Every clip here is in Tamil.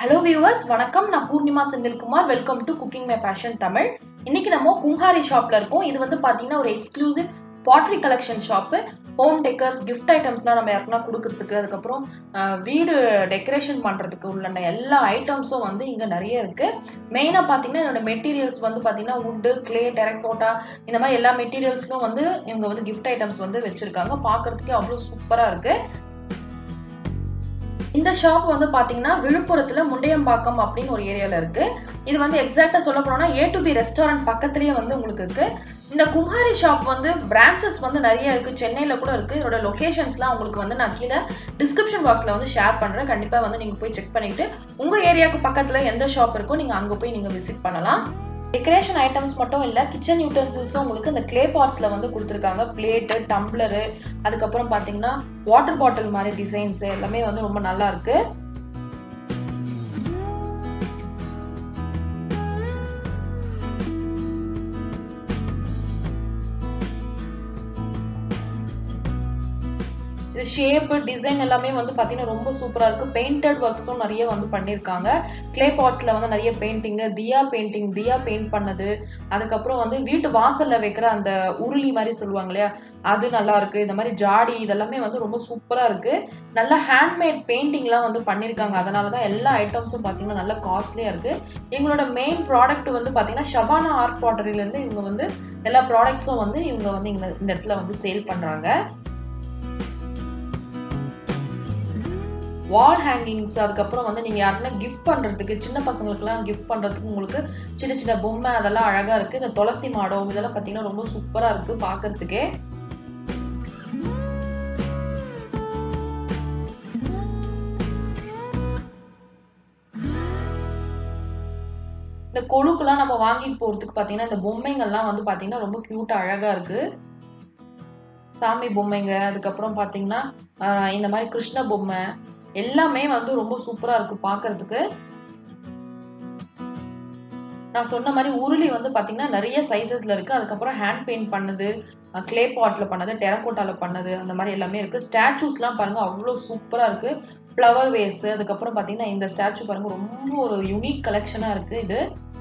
ஹலோ வியூவர்ஸ் வணக்கம் நான் Poornima Senthilkumar welcome to cooking my passion Tamil இன்னைக்கு நம்ம கும்ஹாரி ஷாப்ல இருக்கோம் இது வந்து பாத்தீங்கன்னா ஒரு exclusive pottery collection shop home decors gift ஐட்டம்ஸ்லாம் நம்ம யாருக்குன்னா கொடுக்கறதுக்கு அதுக்கப்புறம் அஹ், வீடு டெக்கரேஷன் பண்ணுறதுக்கு உள்ள எல்லா ஐட்டம்ஸும் வந்து இங்கே நிறைய இருக்கு மெயினாக பார்த்தீங்கன்னா இதோட மெட்டீரியல்ஸ் வந்து பார்த்தீங்கன்னா வுட்டு கிளே டெரக்கோட்டா இந்த மாதிரி எல்லா மெட்டீரியல்ஸ்க்கும் வந்து இவங்க வந்து கிஃப்ட் ஐட்டம்ஸ் வந்து வச்சிருக்காங்க பார்க்கறதுக்கே அவ்வளோ சூப்பராக இருக்கு இந்த ஷாப் வந்து பாத்தீங்கன்னா விழுப்புரத்துல முண்டையம்பாக்கம் அப்படின்னு ஒரு ஏரியால இருக்கு இது வந்து எக்ஸாக்டா சொல்ல போனோம்னா ஏ டு பி ரெஸ்டாரண்ட் பக்கத்துலயே வந்து உங்களுக்கு இருக்கு இந்த கும்ஹாரி ஷாப் வந்து பிரான்ச்சஸ் வந்து நிறைய இருக்கு சென்னையில கூட இருக்கு இதோட லொகேஷன்ஸ்லாம் உங்களுக்கு வந்து நான் கீழே டிஸ்கிரிப்ஷன் பாக்ஸ்ல வந்து ஷேர் பண்றேன் கண்டிப்பா வந்து நீங்க போய் செக் பண்ணிட்டு உங்க ஏரியாவுக்கு பக்கத்துல எந்த ஷாப் இருக்கோ நீங்க அங்க போய் நீங்க விசிட் பண்ணலாம் டெக்கரேஷன் ஐட்டம்ஸ் மட்டும் இல்ல கிச்சன் யூட்டன்சில்ஸும் உங்களுக்கு இந்த கிளே பாட்ஸ்ல வந்து கொடுத்துருக்காங்க பிளேட்டு டம்ளரு அதுக்கப்புறம் பாத்தீங்கன்னா வாட்டர் பாட்டில் மாதிரி டிசைன்ஸ் எல்லாமே வந்து ரொம்ப நல்லா இருக்கு இது ஷேப் டிசைன் எல்லாமே வந்து பார்த்தீங்கன்னா ரொம்ப சூப்பராக இருக்கு பெயிண்டட் ஒர்க்ஸும் நிறைய வந்து பண்ணியிருக்காங்க கிளே பாட்ஸில் வந்து நிறைய painting diya painting diya paint பண்ணது அதுக்கப்புறம் வந்து வீட்டு வாசல்ல வைக்கிற அந்த உருளி மாதிரி சொல்லுவாங்க இல்லையா அது நல்லா இருக்கு இந்த மாதிரி ஜாடி இதெல்லாமே வந்து ரொம்ப சூப்பராக இருக்கு நல்லா ஹேண்ட்மேட் பெயிண்டிங்லாம் வந்து பண்ணியிருக்காங்க அதனால தான் எல்லா ஐட்டம்ஸும் பார்த்தீங்கன்னா நல்லா காஸ்ட்லியாக இருக்கு எங்களோட மெயின் ப்ராடக்ட் வந்து பார்த்தீங்கன்னா ஷபானா ஆர்ட் பாட்டரியிலேருந்து இவங்க வந்து எல்லா ப்ராடக்ட்ஸும் வந்து இவங்க வந்து இந்த இந்த இடத்துல வந்து சேல் பண்ணுறாங்க வால் ஹேங்கிங்ஸ் அதுக்கப்புறம் வந்து நீங்க யாருன்னா கிஃப்ட் பண்றதுக்கு சின்ன பசங்களுக்குலாம் கிஃப்ட் பண்றதுக்கு உங்களுக்கு சின்ன சின்ன பொம்மை அதெல்லாம் அழகா இருக்கு இந்த துளசி மாடம் இதெல்லாம் பாத்தீங்கன்னா ரொம்ப சூப்பரா இருக்கு பாக்குறதுக்கே இந்த கொழுக்கெல்லாம் நம்ம வாங்கிட்டு போறதுக்கு பாத்தீங்கன்னா இந்த பொம்மைங்கள்லாம் வந்து பாத்தீங்கன்னா ரொம்ப கியூட்டா அழகா இருக்கு சாமி பொம்மைங்க அதுக்கப்புறம் பாத்தீங்கன்னா ஆஹ் இந்த மாதிரி கிருஷ்ண பொம்மை எல்லாமே வந்து ரொம்ப சூப்பரா இருக்கு பாக்குறதுக்கு நான் சொன்ன மாதிரி உருளி வந்து பாத்தீங்கன்னா நிறைய சைசஸ்ல இருக்கு அதுக்கப்புறம் ஹேண்ட் பெயிண்ட் பண்ணது கிளே பாட்ல பண்ணது டெரக்கோட்டால பண்ணது அந்த மாதிரி எல்லாமே இருக்கு ஸ்டாச்சூஸ்லாம் பாருங்க அவ்வளோ சூப்பரா இருக்கு ஃப்ளவர் வேஸ் அதுக்கப்புறம் பாத்தீங்கன்னா இந்த ஸ்டாச்சு பாருங்க ரொம்ப ஒரு யூனிக் கலெக்ஷனா இருக்கு இது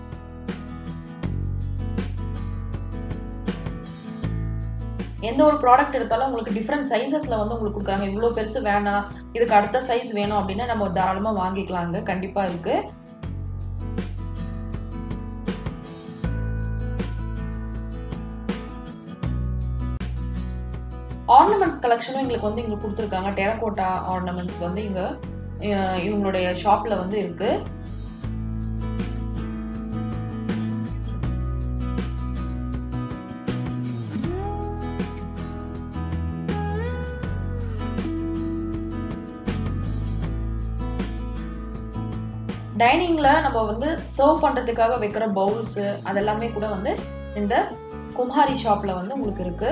எந்த ஒரு ப்ராடக்ட் எடுத்தாலும் உங்களுக்கு டிஃப்ரெண்ட் சைஸஸ்ல வந்து உங்களுக்கு கொடுக்குறாங்க இவ்வளோ பெருசு வேணாம் இதுக்கு அடுத்த சைஸ் வேணும் அப்படின்னா நம்ம தாராளமா வாங்கிக்கலாங்க கண்டிப்பா இருக்கு ஆர்னமெண்ட்ஸ் கலெக்ஷனும் எங்களுக்கு வந்து இங்க கொடுத்துருக்காங்க டெரகோட்டா ஆர்னமெண்ட்ஸ் வந்து இங்க அஹ், இவங்களுடைய ஷாப்ல வந்து இருக்கு டைனிங்ல நம்ம வந்து சர்வ் பண்றதுக்காக வைக்கிற பவுல்ஸ் அதெல்லாமே கூட வந்து இந்த கும்ஹாரி ஷாப்ல வந்து உங்களுக்கு இருக்கு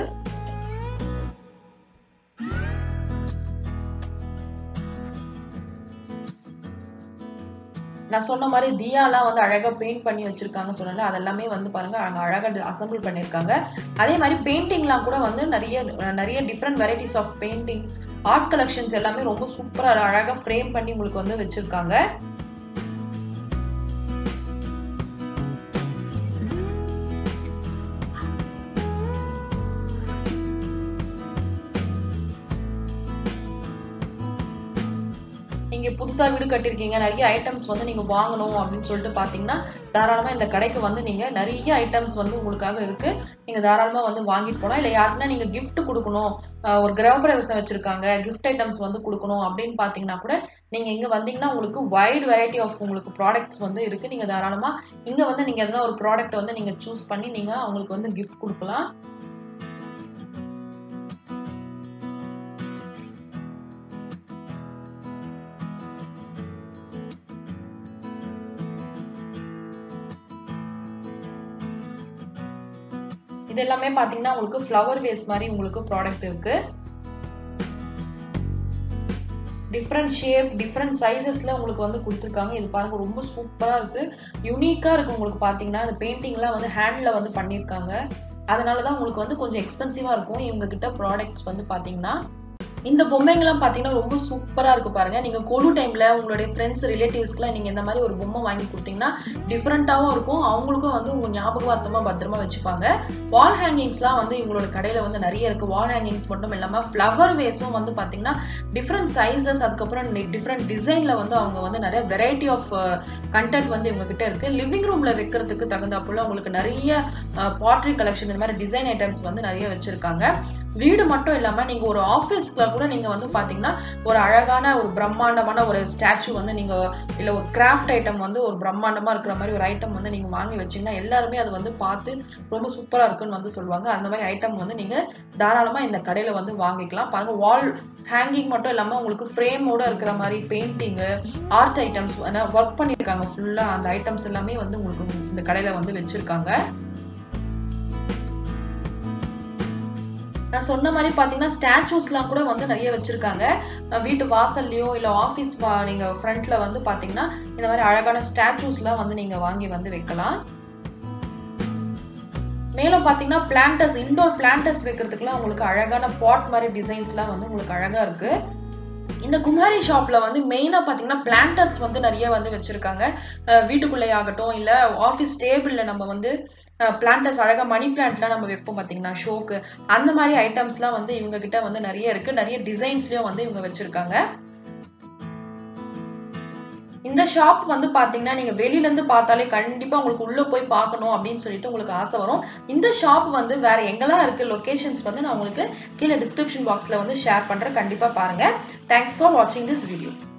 நான் சொன்ன மாதிரி தியாலாம் வந்து அழகா பெயிண்ட் பண்ணி வச்சிருக்காங்கன்னு சொன்னால அதெல்லாமே வந்து பாருங்க அங்க அழகா அசம்பிள் பண்ணிருக்காங்க அதே மாதிரி பெயிண்டிங்லாம் கூட வந்து நிறைய நிறைய different varieties of painting art collections எல்லாமே ரொம்ப சூப்பரா அழகா ஃப்ரேம் பண்ணி உங்களுக்கு வந்து வச்சிருக்காங்க நீங்க புதுசா வீடு கட்டிருக்கீங்க நிறைய ஐட்டம்ஸ் வந்து நீங்க வாங்கணும் அப்படின்னு சொல்லிட்டு பாத்தீங்கன்னா தாராளமா இந்த கடைக்கு வந்து நீங்க நிறைய ஐட்டம்ஸ் வந்து உங்களுக்காக இருக்கு நீங்க தாராளமா வந்து வாங்கிட்டு போலாம் இல்ல யாருக்குன்னா நீங்க gift கொடுக்கணும் ஆஹ் ஒரு கிரகப்பிரவேசம் வச்சிருக்காங்க gift ஐட்டம்ஸ் வந்து கொடுக்கணும் அப்படின்னு பாத்தீங்கன்னா கூட நீங்க இங்க வந்தீங்கன்னா உங்களுக்கு வைட் வெரைட்டி ஆஃப் உங்களுக்கு ப்ராடக்ட்ஸ் வந்து இருக்கு நீங்க தாராளமா இங்க வந்து நீங்க எதனா ஒரு ப்ராடக்ட் வந்து நீங்க சூஸ் பண்ணி நீங்க அவங்களுக்கு வந்து gift கொடுக்கலாம் இது எல்லாமே பாத்தீங்கன்னா உங்களுக்கு ஃப்ளவர் வேஸ் மாதிரி உங்களுக்கு ப்ராடக்ட் இருக்கு டிஃப்ரெண்ட் ஷேப் டிஃப்ரெண்ட் சைஸஸ்ல உங்களுக்கு வந்து கொடுத்துருக்காங்க இது பாருங்க ரொம்ப சூப்பரா இருக்கு யூனிக்கா இருக்கு உங்களுக்கு பாத்தீங்கன்னா இந்த பெயிண்டிங்லாம் வந்து ஹேண்ட்ல வந்து பண்ணியிருக்காங்க அதனால தான் உங்களுக்கு வந்து கொஞ்சம் எக்ஸ்பென்சிவா இருக்கும் இவங்க கிட்ட ப்ராடக்ட்ஸ் வந்து பாத்தீங்கன்னா இந்த பொம்மைங்கெல்லாம் பார்த்தீங்கன்னா ரொம்ப சூப்பராக இருக்கு பாருங்க நீங்க கொலு டைம்ல உங்களுடைய ஃப்ரெண்ட்ஸ் ரிலேட்டிவ்ஸ்க்குலாம் நீங்க இந்த மாதிரி ஒரு பொம்மை வாங்கி கொடுத்தீங்கன்னா டிஃப்ரெண்ட்டாகவும் இருக்கும் அவங்களுக்கும் வந்து உங்க ஞாபகார்த்தமா பத்திரமா வச்சுப்பாங்க வால் ஹேங்கிங்ஸ்லாம் வந்து இவங்களோட கடையில வந்து நிறைய இருக்கு வால் ஹேங்கிங்ஸ் மட்டும் இல்லாம ஃப்ளவர் வேஸும் வந்து பாத்தீங்கன்னா டிஃப்ரெண்ட் சைசஸ் அதுக்கப்புறம் டிஃப்ரெண்ட் டிசைன்ல வந்து அவங்க வந்து நிறைய வெரைட்டி ஆஃப் கண்டென்ட் வந்து இவங்க கிட்ட இருக்கு லிவிங் ரூம்ல வைக்கிறதுக்கு தகுந்தாப்புல உங்களுக்கு நிறைய பாட்ரி கலெக்ஷன் இந்த மாதிரி டிசைன் ஐட்டம்ஸ் வந்து நிறைய வச்சிருக்காங்க வீடு மட்டும் இல்லாம நீங்க ஒரு ஆபீஸ்ல கூட நீங்க வந்து பாத்தீங்கன்னா ஒரு அழகான ஒரு பிரம்மாண்டமான ஒரு ஸ்டாச்சு வந்து நீங்க இல்ல ஒரு கிராஃப்ட் ஐட்டம் வந்து ஒரு பிரம்மாண்டமா இருக்கிற மாதிரி ஒரு ஐட்டம் வந்து நீங்க வாங்கி வச்சீங்கன்னா எல்லாருமே அது வந்து பார்த்து ரொம்ப சூப்பரா இருக்குன்னு வந்து சொல்லுவாங்க அந்த மாதிரி ஐட்டம் வந்து நீங்க தாராளமா இந்த கடையில வந்து வாங்கிக்கலாம் பாருங்க வால் ஹேங்கிங் மட்டும் இல்லாம உங்களுக்கு ஃப்ரேமோட இருக்கிற மாதிரி பெயிண்டிங்கு ஆர்ட் ஐட்டம்ஸ் ஒர்க் பண்ணியிருக்காங்க ஃபுல்லா அந்த ஐட்டம்ஸ் எல்லாமே வந்து உங்களுக்கு இந்த கடையில வந்து வச்சிருக்காங்க நான் சொன்ன மாதிரி பார்த்தீங்கன்னா ஸ்டாச்சூஸ்லாம் கூட வந்து நிறைய வச்சிருக்காங்க வீட்டு வாசல்லையோ இல்லை ஆஃபீஸ் நீங்க ஃப்ரண்ட்ல வந்து பார்த்தீங்கன்னா இந்த மாதிரி அழகான ஸ்டாச்சூஸ்லாம் வந்து நீங்க வாங்கி வந்து வைக்கலாம் மேலும் பார்த்தீங்கன்னா பிளான்டர்ஸ் இன்டோர் பிளான்டர்ஸ் வைக்கிறதுக்குலாம் உங்களுக்கு அழகான பாட் மாதிரி டிசைன்ஸ்லாம் வந்து உங்களுக்கு அழகா இருக்கு இந்த குமாரி ஷாப்ல வந்து மெயினா பாத்தீங்கன்னா பிளான்டர்ஸ் வந்து நிறைய வந்து வச்சிருக்காங்க வீட்டுக்குள்ளே ஆகட்டும் இல்ல ஆஃபீஸ் டேபிள்ல நம்ம வந்து பிளான்டர்ஸ் அழகா மணி பிளான்ட்லாம் நம்ம வைப்போம் பாத்தீங்கன்னா ஷோக்கு அந்த மாதிரி ஐட்டம்ஸ்லாம் வந்து இவங்க கிட்ட வந்து நிறைய இருக்கு நிறைய டிசைன்ஸ்லயும் வந்து இவங்க வச்சிருக்காங்க இந்த ஷாப் வந்து பாத்தீங்கன்னா நீங்க வெளியில இருந்து பார்த்தாலே கண்டிப்பா உங்களுக்கு உள்ள போய் பார்க்கணும் அப்படின்னு சொல்லிட்டு உங்களுக்கு ஆசை வரும் இந்த ஷாப் வந்து வேற எங்கெல்லாம் இருக்கு லொகேஷன்ஸ் வந்து நான் உங்களுக்கு கீழே டிஸ்கிரிப்ஷன் பாக்ஸ்ல வந்து ஷேர் பண்றேன் கண்டிப்பா பாருங்க தேங்க்ஸ் ஃபார் வாட்சிங் திஸ் வீடியோ